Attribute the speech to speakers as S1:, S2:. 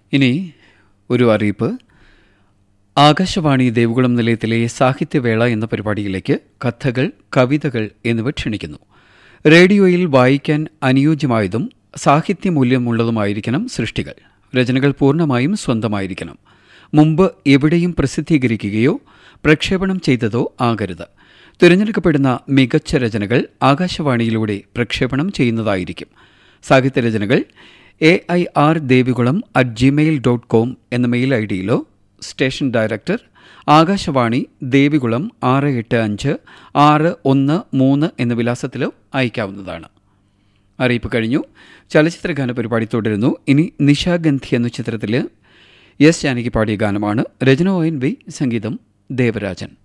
S1: ഇനി ഒരു അറിയിപ്പ് ആകാശവാണി ദേവികുളം നിലയത്തിലെ സാഹിത്യവേള എന്ന പരിപാടിയിലേക്ക് കഥകൾ കവിതകൾ എന്നിവ ക്ഷണിക്കുന്നു റേഡിയോയിൽ വായിക്കാൻ അനുയോജ്യമായതും സാഹിത്യമൂല്യമുള്ളതുമായിരിക്കണം സൃഷ്ടികൾ രചനകൾ പൂർണ്ണമായും സ്വന്തമായിരിക്കണം മുമ്പ് എവിടെയും പ്രസിദ്ധീകരിക്കുകയോ പ്രക്ഷേപണം ചെയ്തതോ ആകരുത് തിരഞ്ഞെടുക്കപ്പെടുന്ന മികച്ച രചനകൾ ആകാശവാണിയിലൂടെ പ്രക്ഷേപണം ചെയ്യുന്നതായിരിക്കും സാഹിത്യരചനകൾ A I R Devikulam at Gmail dot com എന്ന മെയിൽ ഐ ഡിയിലോ സ്റ്റേഷൻ ഡയറക്ടർ ആകാശവാണി ദേവികുളം ആറ് എട്ട് അഞ്ച് ആറ് ഒന്ന് മൂന്ന് എന്ന വിലാസത്തിലോ അയക്കാവുന്നതാണ് അറിയിപ്പ് കഴിഞ്ഞു ചലച്ചിത്രഗാന പരിപാടി തുടരുന്നു ഇനി നിശാഗന്ധി എന്ന ചിത്രത്തിൽ എസ് ജാനകി പാടിയ ഗാനമാണ് രചന ഒ എൻ വി സംഗീതം ദേവരാജൻ